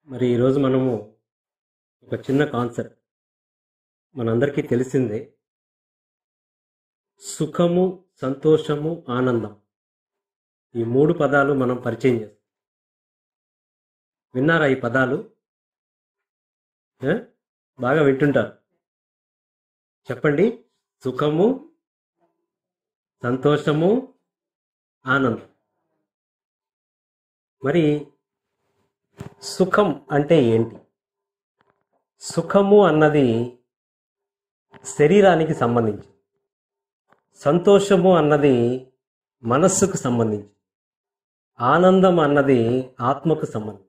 మరి ఈరోజు మనము ఒక చిన్న కాన్సెప్ట్ మనందరికీ తెలిసిందే సుఖము సంతోషము ఆనందం ఈ మూడు పదాలు మనం పరిచయం చేస్తాం విన్నారా ఈ పదాలు ఏ? బాగా వింటుంటారు చెప్పండి సుఖము సంతోషము ఆనందం మరి సుఖం అంటే ఏంటి సుఖము అన్నది శరీరానికి సంబంధించి సంతోషము అన్నది మనస్సుకు సంబంధించి ఆనందం అన్నది ఆత్మకు సంబంధించి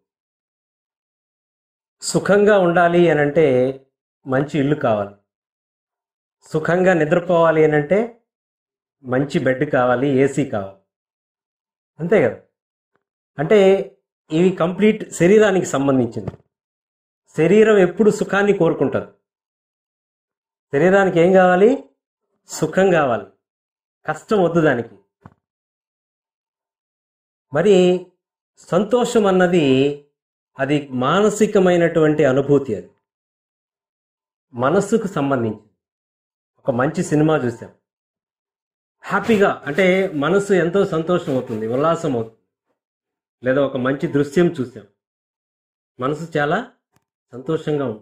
సుఖంగా ఉండాలి అని అంటే మంచి ఇల్లు కావాలి సుఖంగా నిద్రపోవాలి అని అంటే మంచి బెడ్ కావాలి ఏసీ కావాలి అంతే కదా అంటే ఇవి కంప్లీట్ శరీరానికి సంబంధించింది శరీరం ఎప్పుడు సుఖాన్ని కోరుకుంటుంది శరీరానికి ఏం కావాలి సుఖం కావాలి కష్టం వద్దు దానికి మరి సంతోషం అన్నది అది మానసికమైనటువంటి అనుభూతి అది మనస్సుకు సంబంధించి ఒక మంచి సినిమా చూసాం హ్యాపీగా అంటే మనసు ఎంతో సంతోషం అవుతుంది ఉల్లాసం అవుతుంది లేదా ఒక మంచి దృశ్యం చూసాం మనసు చాలా సంతోషంగా ఉంటుంది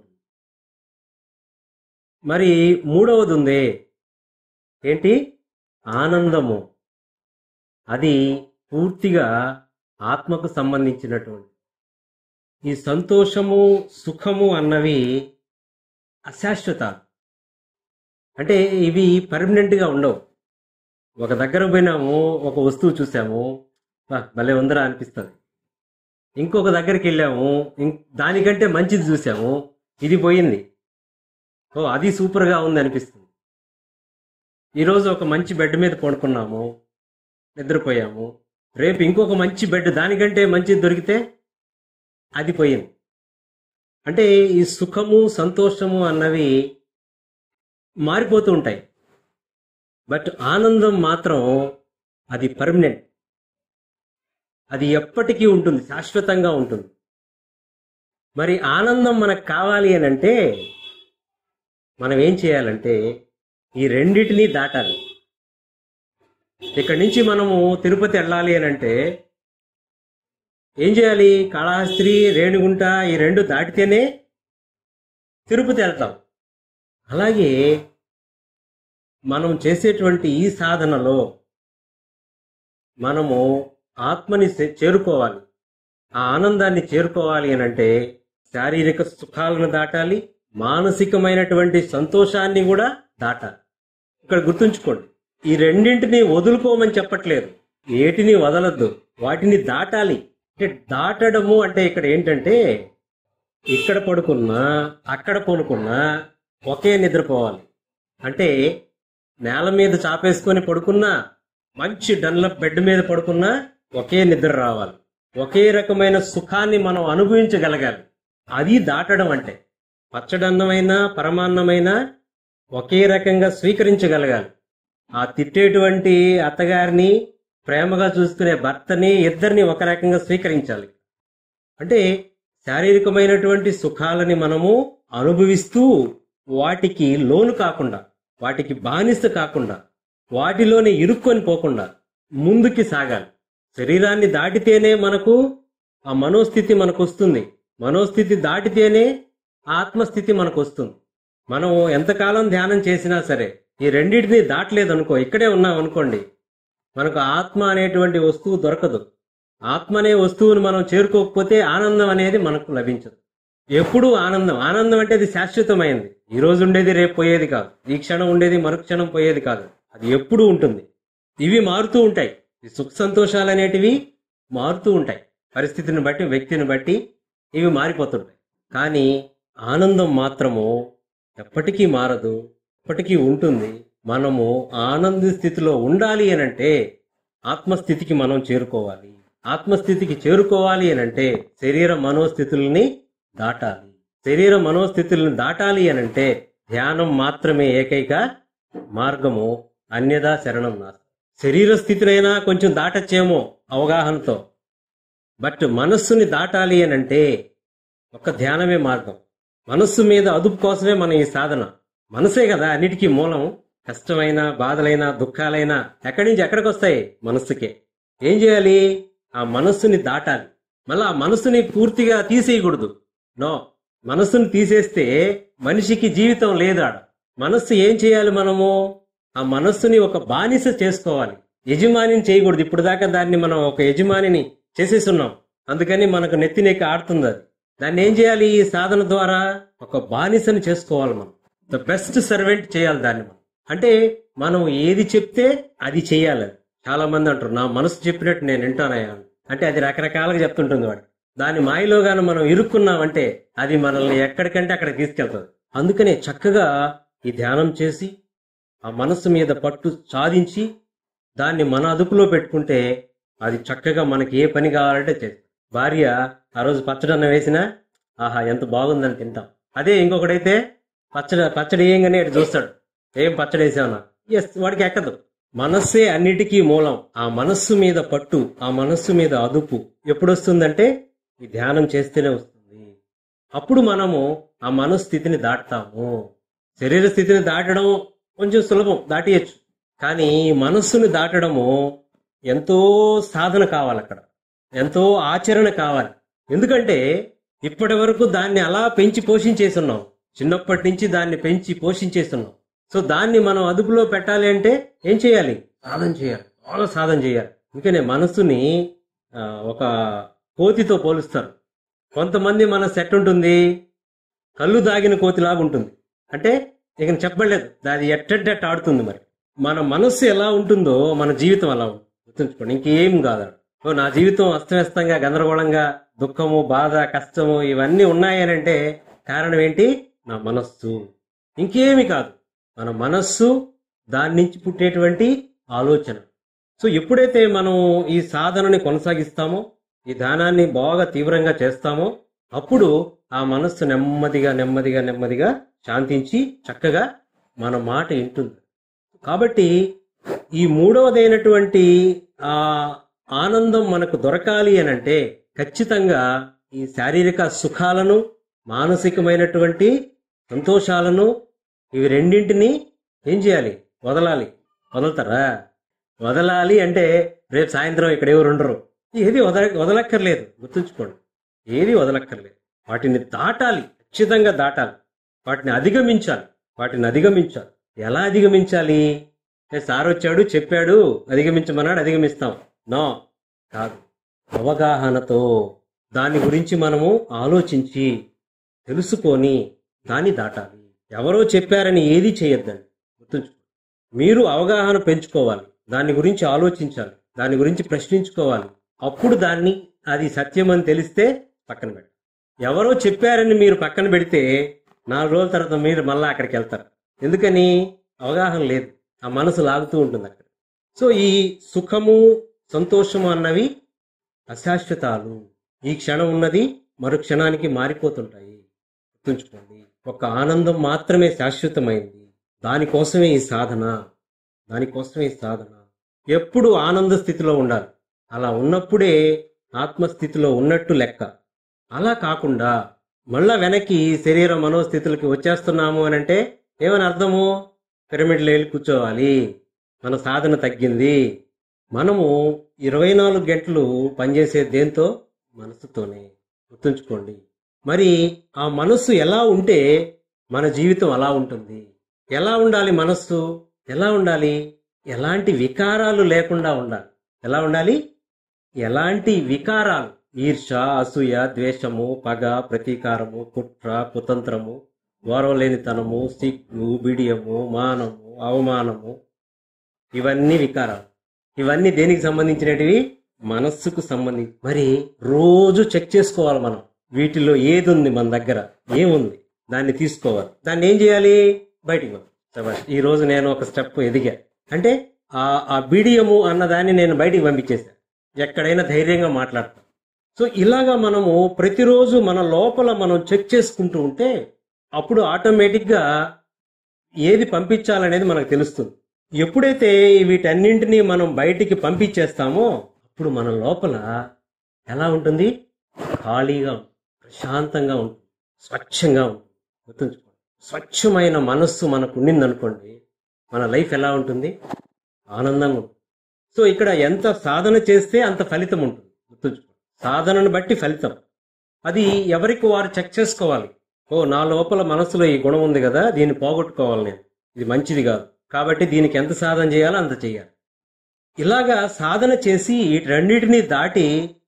మరి మూడవది ఉంది ఏంటి ఆనందము అది పూర్తిగా ఆత్మకు సంబంధించినటువంటి ఈ సంతోషము సుఖము అన్నవి అశాశ్వతాలు అంటే ఇవి పర్మనెంట్గా ఉండవు ఒక దగ్గర పోయినాము ఒక వస్తువు చూసాము "బా, భలే ఉందరా అనిపిస్తుంది ఇంకొక దగ్గరికి వెళ్ళాము ఇం- దానికంటే మంచిది చూసాము ఇది పోయింది ఓ అది సూపర్గా ఉంది అనిపిస్తుంది ఈరోజు ఒక మంచి బెడ్ మీద పడుకున్నాము నిద్రపోయాము రేపు ఇంకొక మంచి బెడ్ దానికంటే మంచిది దొరికితే అది పోయింది అంటే ఈ సుఖము సంతోషము అన్నవి మారిపోతూ ఉంటాయి బట్ ఆనందం మాత్రం అది పర్మనెంట్ అది ఎప్పటికీ ఉంటుంది శాశ్వతంగా ఉంటుంది మరి ఆనందం మనకు కావాలి అని అంటే మనం ఏం చేయాలంటే ఈ రెండిటిని దాటాలి ఇక్కడి నుంచి మనము తిరుపతి వెళ్ళాలి అని అంటే ఏం చేయాలి కాళహస్త్రి రేణిగుంట ఈ రెండు దాటితేనే తిరుపతి వెళ్తాం అలాగే మనం చేసేటువంటి ఈ సాధనలో మనము ఆత్మని చే- చేరుకోవాలి ఆ ఆనందాన్ని చేరుకోవాలి అని అంటే శారీరక సుఖాలను దాటాలి మానసికమైనటువంటి సంతోషాన్ని కూడా దాటాలి ఇక్కడ గుర్తుంచుకోండి ఈ రెండింటిని వదులుకోమని చెప్పట్లేదు ఏటిని వదలద్దు వాటిని దాటాలి అంటే దాటడము అంటే ఇక్కడ ఏంటంటే ఇక్కడ పడుకున్నా అక్కడ పడుకున్నా ఒకే నిద్రపోవాలి అంటే నేల మీద చాపేసుకొని పడుకున్నా మంచి డన్లప్ బెడ్ మీద పడుకున్నా ఒకే నిద్ర రావాలి ఒకే రకమైన సుఖాన్ని మనం అనుభవించగలగాలి అది దాటడం అంటే పచ్చడన్నమైనా పరమాన్నమైనా ఒకే రకంగా స్వీకరించగలగాలి ఆ తిట్టేటువంటి అత్తగారిని ప్రేమగా చూసుకునే భర్తని ఇద్దరిని ఒక రకంగా స్వీకరించాలి అంటే శారీరకమైనటువంటి సుఖాలని మనము అనుభవిస్తూ వాటికి లోను కాకుండా వాటికి బానిస కాకుండా వాటిలోనే ఇరుక్కొని పోకుండా ముందుకి సాగాలి శరీరాన్ని దాటితేనే మనకు ఆ మనోస్థితి మనకు వస్తుంది మనోస్థితి దాటితేనే ఆత్మస్థితి మనకు వస్తుంది మనం ఎంతకాలం ధ్యానం చేసినా సరే ఈ రెండింటిని దాటలేదనుకో ఇక్కడే ఉన్నాం అనుకోండి మనకు ఆత్మ అనేటువంటి వస్తువు దొరకదు ఆత్మ అనే వస్తువుని మనం చేరుకోకపోతే ఆనందం అనేది మనకు లభించదు ఎప్పుడూ ఆనందం ఆనందం అంటే అది శాశ్వతమైంది ఈ రోజు ఉండేది రేపు పోయేది కాదు ఈ క్షణం ఉండేది మరుక్షణం పోయేది కాదు అది ఎప్పుడూ ఉంటుంది ఇవి మారుతూ ఉంటాయి ఈ సుఖ సంతోషాలు అనేటివి మారుతూ ఉంటాయి పరిస్థితిని బట్టి వ్యక్తిని బట్టి ఇవి మారిపోతుంటాయి కానీ ఆనందం మాత్రము ఎప్పటికీ మారదు ఎప్పటికీ ఉంటుంది మనము ఆనంద స్థితిలో ఉండాలి అని అంటే ఆత్మస్థితికి మనం చేరుకోవాలి ఆత్మస్థితికి చేరుకోవాలి అని అంటే శరీర మనోస్థితుల్ని దాటాలి శరీర మనోస్థితులను దాటాలి అని అంటే ధ్యానం మాత్రమే ఏకైక మార్గము అన్యదా శరణం నాస్తి శరీర స్థితినైనా కొంచెం దాటచ్చేమో అవగాహనతో బట్ మనస్సుని దాటాలి అని అంటే ఒక ధ్యానమే మార్గం మనస్సు మీద అదుపు కోసమే మన ఈ సాధన మనసే కదా అన్నిటికీ మూలం కష్టమైన బాధలైన దుఃఖాలైన ఎక్కడి నుంచి ఎక్కడికి వస్తాయి మనస్సుకే ఏం చేయాలి ఆ మనస్సుని దాటాలి మళ్ళీ ఆ మనస్సుని పూర్తిగా తీసేయకూడదు నో మనస్సుని తీసేస్తే మనిషికి జీవితం లేదు ఆడ మనస్సు ఏం చేయాలి మనము ఆ మనస్సుని ఒక బానిస చేసుకోవాలి యజమానిని చేయకూడదు ఇప్పుడు దాకా దాన్ని మనం ఒక యజమానిని చేసేస్తున్నాం అందుకని మనకు నెత్తి నెక్కి ఆడుతుంది అది దాన్ని ఏం చేయాలి ఈ సాధన ద్వారా ఒక బానిసని చేసుకోవాలి మనం ద బెస్ట్ సర్వెంట్ చేయాలి దాన్ని మనం అంటే మనం ఏది చెప్తే అది చేయాలి అది. చాలా మంది అంటారు నా మనసు చెప్పినట్టు నేను వింటానయ్యా అని. అంటే అది రకరకాలుగా చెప్తుంటుంది వాడు దాని మాయలో గాను మనం ఇరుక్కున్నామంటే అది మనల్ని ఎక్కడికంటే అక్కడ తీసుకెళ్తుంది అందుకనే చక్కగా ఈ ధ్యానం చేసి ఆ మనస్సు మీద పట్టు సాధించి దాన్ని మన అదుపులో పెట్టుకుంటే అది చక్కగా మనకి ఏ పని కావాలంటే చేస్తుంది భార్య ఆ రోజు పచ్చడన్న వేసినా ఆహా ఎంత బాగుందని తింటాం అదే ఇంకొకడైతే పచ్చడి పచ్చడి వేయంగానే అటు చూస్తాడు ఏం పచ్చడి వేసావనా ఎస్ వాడికి ఎక్కదు మనస్సే అన్నిటికీ మూలం ఆ మనస్సు మీద పట్టు ఆ మనస్సు మీద అదుపు ఎప్పుడు వస్తుందంటే ఈ ధ్యానం చేస్తేనే వస్తుంది అప్పుడు మనము ఆ మనస్థితిని దాటుతాము శరీర స్థితిని దాటడం కొంచెం సులభం దాటియచ్చు కానీ మనస్సుని దాటడము ఎంతో సాధన కావాలి అక్కడ ఎంతో ఆచరణ కావాలి ఎందుకంటే ఇప్పటి వరకు దాన్ని అలా పెంచి పోషించేస్తున్నాం చిన్నప్పటి నుంచి దాన్ని పెంచి పోషించేస్తున్నాం సో దాన్ని మనం అదుపులో పెట్టాలి అంటే ఏం చేయాలి సాధన చేయాలి చాలా సాధన చేయాలి అందుకనే మనస్సుని ఆ, ఒక కోతితో పోలుస్తారు కొంతమంది మన సెట్ ఉంటుంది కళ్ళు దాగిన కోతిలాగా ఉంటుంది అంటే ఇక చెప్పలేదు అది ఎట్టెట్టెట్ ఆడుతుంది మరి మన మనస్సు ఎలా ఉంటుందో మన జీవితం అలా ఉంటుంది గుర్తుంచుకోండి ఇంకేం కాదు ఓ నా జీవితం అస్తవ్యస్తంగా గందరగోళంగా దుఃఖము బాధ కష్టము ఇవన్నీ ఉన్నాయనంటే కారణం ఏంటి నా మనస్సు ఇంకేమి కాదు మన మనస్సు దాని నుంచి పుట్టేటువంటి ఆలోచన సో ఎప్పుడైతే మనం ఈ సాధనని కొనసాగిస్తామో ఈ ధ్యానాన్ని బాగా తీవ్రంగా చేస్తామో అప్పుడు ఆ మనస్సు నెమ్మదిగా నెమ్మదిగా నెమ్మదిగా శాంతించి చక్కగా మన మాట వింటుంది కాబట్టి ఈ మూడవదైనటువంటి ఆ ఆనందం మనకు దొరకాలి అని అంటే ఖచ్చితంగా ఈ శారీరక సుఖాలను మానసికమైనటువంటి సంతోషాలను ఇవి రెండింటినీ ఏం చేయాలి వదలాలి వదలతారా వదలాలి అంటే రేపు సాయంత్రం ఇక్కడ ఎవరు ఉండరు ఏది వదల వదలక్కర్లేదు గుర్తుంచుకోండి ఏది వదలక్కర్లేదు వాటిని దాటాలి ఖచ్చితంగా దాటాలి వాటిని అధిగమించాలి వాటిని అధిగమించాలి ఎలా అధిగమించాలి ఏ సార్ వచ్చాడు చెప్పాడు అధిగమించమన్నాడు అధిగమిస్తాం నో కాదు అవగాహనతో దాని గురించి మనము ఆలోచించి తెలుసుకొని దాన్ని దాటాలి ఎవరో చెప్పారని ఏది చేయొద్దండి గుర్తుంచుకోండి మీరు అవగాహన పెంచుకోవాలి దాని గురించి ఆలోచించాలి దాని గురించి ప్రశ్నించుకోవాలి అప్పుడు దాన్ని అది సత్యం అని తెలిస్తే పక్కన పెట్టాలి ఎవరో చెప్పారని మీరు పక్కన పెడితే నాలుగు రోజుల తర్వాత మీరు మళ్ళీ అక్కడికి వెళ్తారు ఎందుకని అవగాహన లేదు ఆ మనసు లాగుతూ ఉంటుంది అక్కడ సో ఈ సుఖము సంతోషము అన్నవి అశాశ్వతాలు ఈ క్షణం ఉన్నది మరు క్షణానికి మారిపోతుంటాయి గుర్తుంచుకోండి ఒక ఆనందం మాత్రమే శాశ్వతమైంది దానికోసమే ఈ సాధన దానికోసమే ఈ సాధన ఎప్పుడు ఆనంద స్థితిలో ఉండాలి అలా ఉన్నప్పుడే ఆత్మస్థితిలో ఉన్నట్టు లెక్క అలా కాకుండా మళ్ళా వెనక్కి శరీర మనోస్థితులకి వచ్చేస్తున్నాము అని అంటే ఏమని అర్థము పిరమిడ్లో వెళ్ళి కూర్చోవాలి మన సాధన తగ్గింది మనము ఇరవై నాలుగు గంటలు పనిచేసే దేంతో మనసుతోనే గుర్తుంచుకోండి మరి ఆ మనస్సు ఎలా ఉంటే మన జీవితం అలా ఉంటుంది ఎలా ఉండాలి మనస్సు ఎలా ఉండాలి ఎలాంటి వికారాలు లేకుండా ఉండాలి ఎలా ఉండాలి ఎలాంటి వికారాలు ఈర్ష అసూయ ద్వేషము పగ ప్రతీకారము కుట్ర కుతంత్రము గౌరవలేనితనము సిగ్గు బిడియము మానము అవమానము ఇవన్నీ వికారాలు ఇవన్నీ దేనికి సంబంధించినటివి మనస్సుకు సంబంధించి మరి రోజు చెక్ చేసుకోవాలి మనం వీటిలో ఏది ఉంది మన దగ్గర ఏముంది దాన్ని తీసుకోవాలి దాన్ని ఏం చేయాలి బయటికి పంపి. శభాష్. ఈ రోజు నేను ఒక స్టెప్ ఎదిగా అంటే ఆ ఆ బిడియము అన్న దాన్ని నేను బయటికి పంపించేశాను ఎక్కడైనా ధైర్యంగా మాట్లాడతాను సో ఇలాగా మనము ప్రతిరోజు మన లోపల మనం చెక్ చేసుకుంటూ ఉంటే అప్పుడు ఆటోమేటిక్గా ఏది పంపించాలనేది మనకు తెలుస్తుంది ఎప్పుడైతే వీటన్నింటినీ మనం బయటికి పంపించేస్తామో అప్పుడు మన లోపల ఎలా ఉంటుంది ఖాళీగా ఉంటుంది. ప్రశాంతంగా ఉంటుంది స్వచ్ఛంగా ఉంటుంది గుర్తుంచుకోండి స్వచ్ఛమైన మనస్సు మనకు ఉండిందనుకోండి మన లైఫ్ ఎలా ఉంటుంది ఆనందంగా ఉంటుంది సో ఇక్కడ ఎంత సాధన చేస్తే అంత ఫలితం ఉంటుంది గుర్తుంచుకోండి సాధనను బట్టి ఫలితం అది ఎవరికి వారు చెక్ చేసుకోవాలి ఓ నా లోపల మనసులో ఈ గుణం ఉంది కదా దీన్ని పోగొట్టుకోవాలి నేను ఇది మంచిది కాదు కాబట్టి దీనికి ఎంత సాధన చేయాలో అంత చేయాలి ఇలాగా సాధన చేసి ఈ రెండింటినీ దాటి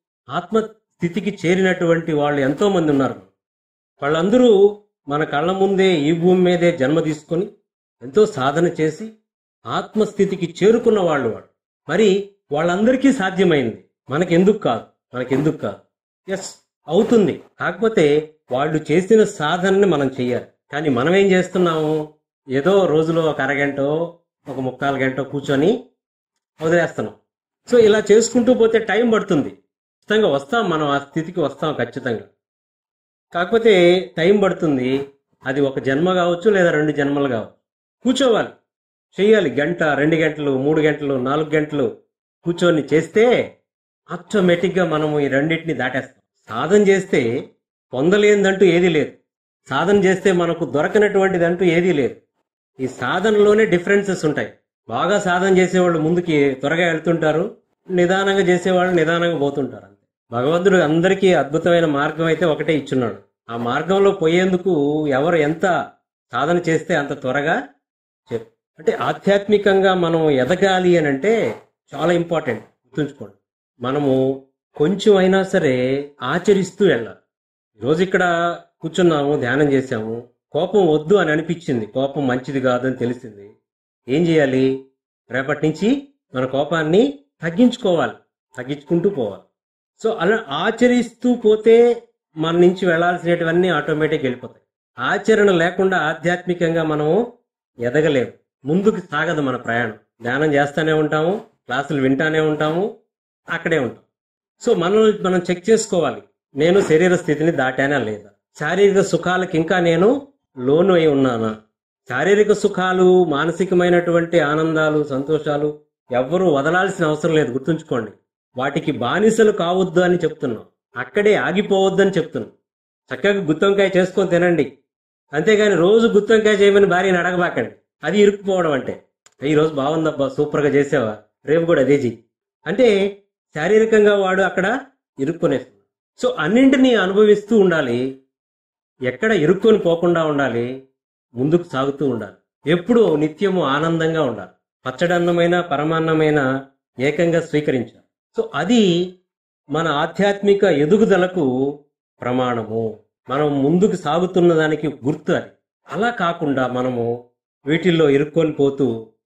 ఆత్మస్థితికి చేరినటువంటి వాళ్ళు ఎంతో మంది ఉన్నారు వాళ్ళందరూ మన కళ్ళ ముందే ఈ భూమి మీదే జన్మ తీసుకొని ఎంతో సాధన చేసి ఆత్మస్థితికి చేరుకున్న వాళ్ళు వాడు మరి వాళ్ళందరికీ సాధ్యమైంది మనకెందుకు కాదు మనకెందుకు కాదు ఎస్ అవుతుంది కాకపోతే వాళ్ళు చేసిన సాధనని మనం చెయ్యాలి కానీ మనం ఏం చేస్తున్నాము ఏదో రోజులో ఒక అరగంట ఒక ముక్కాలు గంట కూర్చొని వదిలేస్తున్నాం సో ఇలా చేసుకుంటూ పోతే టైం పడుతుంది ఖచ్చితంగా వస్తాం మనం ఆ స్థితికి వస్తాం ఖచ్చితంగా కాకపోతే టైం పడుతుంది అది ఒక జన్మ కావచ్చు లేదా రెండు జన్మలు కావచ్చు కూర్చోవాలి చేయాలి గంట రెండు గంటలు మూడు గంటలు నాలుగు గంటలు కూర్చొని చేస్తే ఆటోమేటిక్గా మనము ఈ రెండింటిని దాటేస్తాం సాధన చేస్తే పొందలేనిదంటూ ఏదీ లేదు సాధన చేస్తే మనకు దొరకనటువంటిది అంటూ ఏదీ లేదు ఈ సాధనలోనే డిఫరెన్సెస్ ఉంటాయి బాగా సాధన చేసేవాళ్ళు ముందుకి త్వరగా వెళ్తుంటారు నిదానంగా చేసేవాళ్ళు నిదానంగా పోతుంటారు అంతే భగవంతుడు అందరికీ అద్భుతమైన మార్గం అయితే ఒకటే ఇచ్చున్నాడు ఆ మార్గంలో పోయేందుకు ఎవరు ఎంత సాధన చేస్తే అంత త్వరగా చే- అంటే ఆధ్యాత్మికంగా మనం ఎదగాలి అని అంటే చాలా ఇంపార్టెంట్ గుర్తుంచుకోండి మనము కొంచెం అయినా సరే ఆచరిస్తూ వెళ్ళాలి ఈరోజు ఇక్కడ కూర్చున్నాము ధ్యానం చేశాము కోపం వద్దు అని అనిపించింది కోపం మంచిది కాదని తెలిసింది ఏం చేయాలి రేపటి నుంచి మన కోపాన్ని తగ్గించుకోవాలి తగ్గించుకుంటూ పోవాలి సో అలా ఆచరిస్తూ పోతే మన నుంచి వెళ్లాల్సినటువన్నీ ఆటోమేటిక్ వెళ్ళిపోతాయి ఆచరణ లేకుండా ఆధ్యాత్మికంగా మనము ఎదగలేము ముందుకు సాగదు మన ప్రయాణం ధ్యానం చేస్తానే ఉంటాము క్లాసులు వింటానే ఉంటాము అక్కడే ఉంటాం సో మనం మనం చెక్ చేసుకోవాలి నేను శరీర స్థితిని దాటానా లేదా శారీరక సుఖాలకి ఇంకా నేను లోను అయి ఉన్నానా శారీరక సుఖాలు మానసికమైనటువంటి ఆనందాలు సంతోషాలు ఎవ్వరూ వదలాల్సిన అవసరం లేదు గుర్తుంచుకోండి వాటికి బానిసలు కావద్దు అని చెప్తున్నాం అక్కడే ఆగిపోవద్దు అని చెప్తున్నాం చక్కగా గుత్తొంకాయ చేసుకొని తినండి అంతేగాని రోజు గుత్తొంకాయ చేయమని భార్యని అడగబాకండి అది ఇరుక్కుపోవడం అంటే ఈ రోజు బాగుందబ్బా సూపర్గా చేసావా రేపు కూడా అదే చెయ్యి అంటే శారీరకంగా వాడు అక్కడ ఇరుక్కునేస్తున్నాడు సో అన్నింటినీ అనుభవిస్తూ ఉండాలి ఎక్కడ ఇరుక్కొని పోకుండా ఉండాలి ముందుకు సాగుతూ ఉండాలి ఎప్పుడూ నిత్యము ఆనందంగా ఉండాలి పచ్చడన్నమైన పరమాన్నమైన ఏకంగా స్వీకరించాలి సో అది మన ఆధ్యాత్మిక ఎదుగుదలకు ప్రమాణము మనం ముందుకు సాగుతున్న దానికి గుర్తు అది అలా కాకుండా మనము వీటిల్లో ఇరుక్కొని పోతూ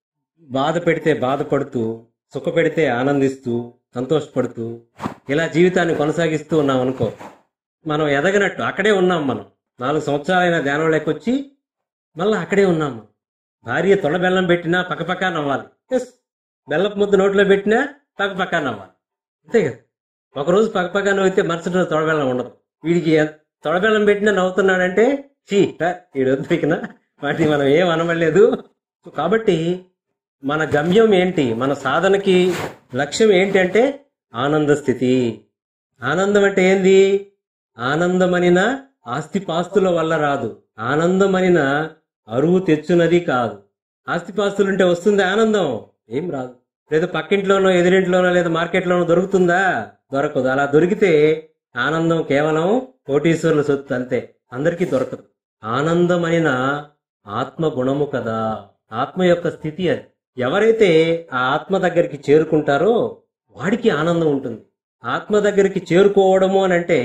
బాధ పెడితే బాధపడుతూ సుఖ పెడితే ఆనందిస్తూ సంతోషపడుతూ ఇలా జీవితాన్ని కొనసాగిస్తూ ఉన్నాం అనుకో మనం ఎదగనట్టు అక్కడే ఉన్నాం మనం నాలుగు సంవత్సరాలైన ధ్యానం లేకొచ్చి మళ్ళీ అక్కడే ఉన్నాం మనం. భార్య తొడ బెల్లం పెట్టినా పక్కపక్క నవ్వాలి ఎస్ బెల్లపు ముద్ద నోట్లో పెట్టినా పక్కపక్క నవ్వాలి అంతే కదా ఒకరోజు పక్కపక్క నవ్వితే మరుసటి రోజు తొడబెల్లం ఉండదు వీడికి ఎ- తొడబెల్లం పెట్టినా నవ్వుతున్నాడంటే చీ వీడు వద్దుకినా వాటిని మనం ఏం అనబడలేదు సో కాబట్టి మన గమ్యం ఏంటి మన సాధనకి లక్ష్యం ఏంటి అంటే ఆనంద స్థితి ఆనందం అంటే ఏంది ఆనందమనిన ఆస్తిపాస్తుల వల్ల రాదు ఆనందమనిన అరువు తెచ్చున్నది కాదు ఆస్తిపాస్తులుంటే వస్తుంది ఆనందం ఏం రాదు లేదా పక్కింట్లోనో ఎదురింట్లోనో లేదా మార్కెట్లోనో దొరుకుతుందా దొరకదు అలా దొరికితే ఆనందం కేవలం కోటీశ్వరుల సొత్తు అంతే అందరికీ దొరకదు ఆనందమైన ఆత్మ గుణము కదా ఆత్మ యొక్క స్థితి అది ఎవరైతే ఆ ఆత్మ దగ్గరికి చేరుకుంటారో వాడికి ఆనందం ఉంటుంది ఆత్మ దగ్గరికి చేరుకోవడము అని అంటే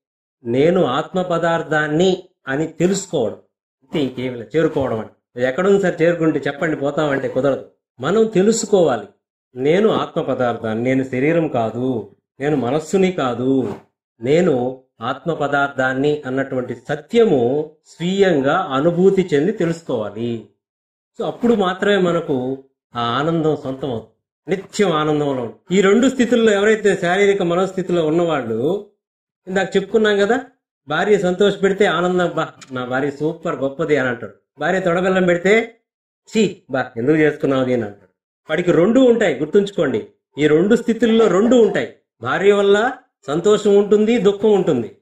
నేను ఆత్మ పదార్థాన్ని అని తెలుసుకోవడం అంతే ఇంకేమి లేదు చేరుకోవడం అంటే ఇది ఎక్కడుంది సార్ చేరుకుంటే చెప్పండి పోతామంటే కుదరదు మనం తెలుసుకోవాలి నేను ఆత్మ పదార్థాన్ని నేను శరీరం కాదు నేను మనస్సుని కాదు నేను ఆత్మ పదార్థాన్ని అన్నటువంటి సత్యము స్వీయంగా అనుభూతి చెంది తెలుసుకోవాలి సో అప్పుడు మాత్రమే మనకు ఆ ఆనందం సొంతం అవుతుంది నిత్యం ఆనందంలో ఉంటుంది. ఈ రెండు స్థితుల్లో ఎవరైతే శారీరక మనోస్థితిలో ఉన్నవాళ్ళు ఇందాక చెప్పుకున్నాం కదా భార్య సంతోష పెడితే ఆనందం బా నా భార్య సూపర్ గొప్పది అని అంటాడు భార్య తొడబెల్లం పెడితే చీ బా ఎందుకు చేసుకున్నావు దీని అంటాడు వాడికి రెండు ఉంటాయి గుర్తుంచుకోండి ఈ రెండు స్థితుల్లో రెండు ఉంటాయి భార్య వల్ల సంతోషం ఉంటుంది దుఃఖం ఉంటుంది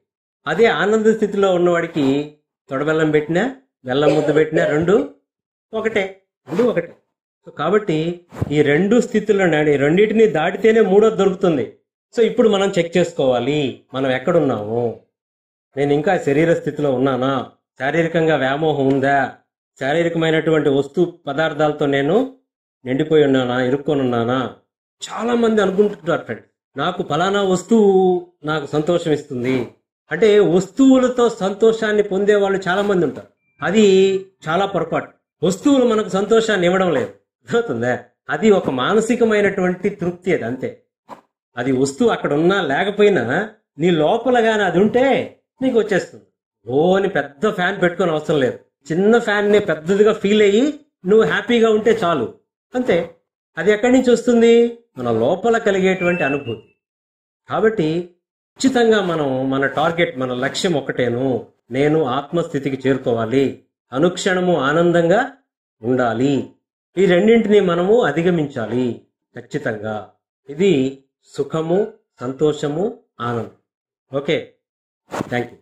అదే ఆనంద స్థితిలో ఉన్నవాడికి తొడబెల్లం పెట్టినా బెల్లం ముద్ద పెట్టినా రెండు ఒకటే రెండు ఒకటే సో కాబట్టి ఈ రెండు స్థితుల్లో ఈ రెండింటిని దాటితేనే మూడోది దొరుకుతుంది సో ఇప్పుడు మనం చెక్ చేసుకోవాలి మనం ఎక్కడున్నాము నేను ఇంకా శరీర స్థితిలో ఉన్నానా శారీరకంగా వ్యామోహం ఉందా శారీరకమైనటువంటి వస్తు పదార్థాలతో నేను నిండిపోయి ఉన్నానా ఇరుక్కొని ఉన్నానా చాలా మంది అనుకుంటుంటారు ఫ్రెండ్ నాకు ఫలానా వస్తువు నాకు సంతోషం ఇస్తుంది అంటే వస్తువులతో సంతోషాన్ని పొందే వాళ్ళు చాలా మంది ఉంటారు అది చాలా పొరపాటు వస్తువులు మనకు సంతోషాన్ని ఇవ్వడం లేదు అర్థమవుతుందా అది ఒక మానసికమైనటువంటి తృప్తి అది అంతే అది వస్తువు అక్కడ ఉన్నా లేకపోయినా నీ లోపల గాని అది ఉంటే నీకు వచ్చేస్తుంది ఓ అని పెద్ద ఫ్యాన్ పెట్టుకొని అవసరం లేదు చిన్న ఫ్యాన్ ని పెద్దదిగా ఫీల్ అయ్యి నువ్వు హ్యాపీగా ఉంటే చాలు అంతే అది ఎక్కడి నుంచి వస్తుంది మన లోపల కలిగేటువంటి అనుభూతి కాబట్టి ఖచ్చితంగా మనం మన టార్గెట్ మన లక్ష్యం ఒకటేను నేను ఆత్మస్థితికి చేరుకోవాలి అనుక్షణము ఆనందంగా ఉండాలి ఈ రెండింటిని మనము అధిగమించాలి ఖచ్చితంగా ఇది సుఖము సంతోషము ఆనందం ఓకే థ్యాంక్ యూ